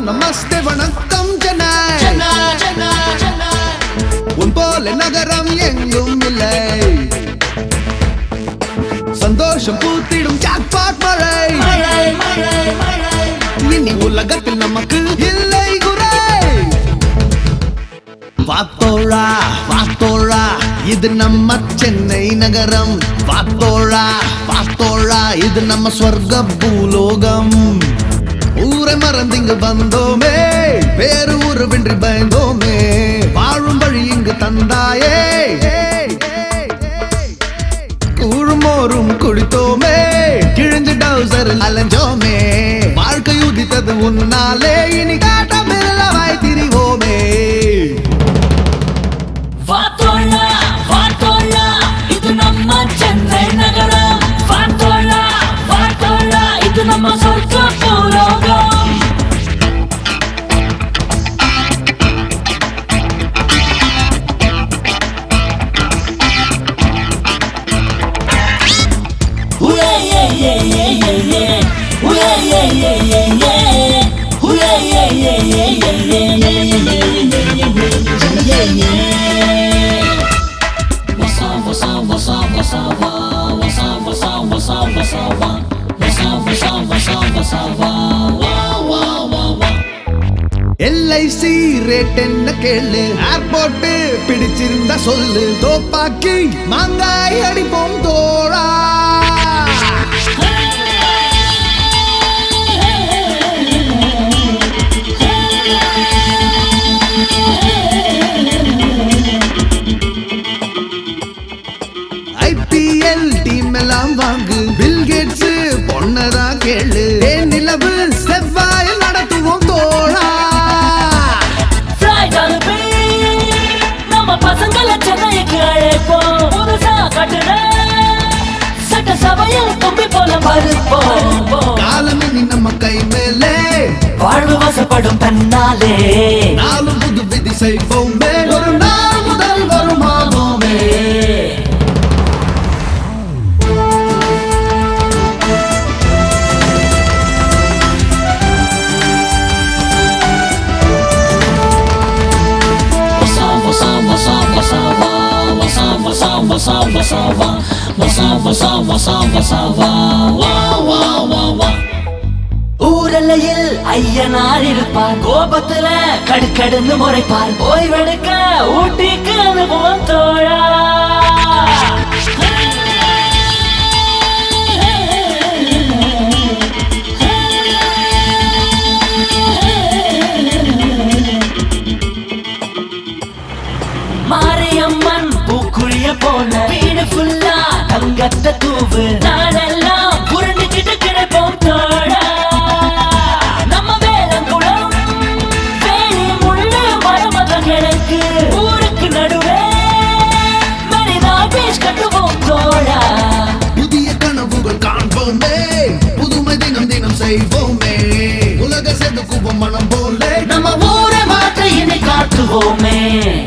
நமஸ்தே வணக்கம் சென்னை சென்னை சென்னை சென்னை உன் போல நகரம் எங்கும் இல்லை சந்தோஷம் பூத்திடும் ஜாக்பாட் மழை மழை மழை மழை இனி உலகத்தில் நமக்கு இல்லை குறை வாத்தோழா வாத்தோழா இது நம்ம சென்னை நகரம் வாத்தோழா வாத்தோழா இது நம்ம ஸ்வர்க பூலோகம் ஊரை மறந்து இங்கு வந்தோமே வேறு ஊருவின்றி பயந்தோமே வாழும் வழி இங்கு தந்தாயே கூழுமோரும் குடித்தோமே கிழிஞ்சு டவுசர் அலைஞ்சோமே வாழ்க்கை உதித்தது உன்னாலே இனி காட்டமில்லவாய் திரிவோமே வாத்தோழா வாத்தோழா இது நம்ம சென்னை நகரம் வாத்தோழா வாத்தோழா இது நம்ம சொர்க்க பூலோகம் Hooray, yeah, yeah, yeah, yeah, yeah. Hooray, yeah, yeah, yeah, yeah. Hooray, yeah, yeah, yeah, yeah, yeah, yeah, yeah, yeah, yeah, yeah, yeah. What's up, what's up, what's up, what's up, uh, what's up, what's up, what's up, what's up, uh, what's up, what's up, what's up, what's up, uh, wow, wow, wow, wow. LIC rate என்ன கேளு airport பிடிச்சிருந்தா சொல்லு தோப்பாக்கி மாங்காய் அடிப்போம் தோழா IPL team எல்லாம் வாங்கு bill Gates பொண்ணதான் கேளு ஏன் நிலவு செவ்வாயில் நடத்துவோம் தோழா Flight அனுப்பி நம்ம பசங்களை சென்னைக்கு அழைப்போம் புதுசா கட்டுன சட்டசபையில் தும்பி போல மறுப்போம் காலம் இனி நம்ம கை மேலே வாழ்வு வசப்படும் தன்னாலே நாளும் புது விதி செய்வோமே ஒரு நாள் முதல் வருமானோமே What's up, what's up, what's up, what's up, uh, what's up, what's up, what's up, what's up, uh, what's up, what's up, what's up, what's up, uh, wow, wow, wow, wow. ஊரலையில் Ayyanar இருப்பார் கோபத்துல கடுக்கடுன்னு முறைப்பார் ஓய்வெடுக்க ஊட்டிக்கு அனுபவம் தோழா மாரியம்மன் பூக்குழிய போல வீடு ஃபுல்லா தங்கத்த தூவு நாளெல்லாம் புரண்டுக்கிட்டு கிடைப்போம் தோழா நம்ம வேலங்குளம் வேலி முள்ளு மரமத கிழக்கு ஊருக்கு நடுவே மனிதா பீச் கட்டுவோம் தோழா புதிய கனவுகள் காண்போமே புதுமை தினம் தினம் செய்வோமே உலக செதுக்குவோம் மனம் போலே நம்ம ஊரை மாற்ற இனி காட்டுவோமே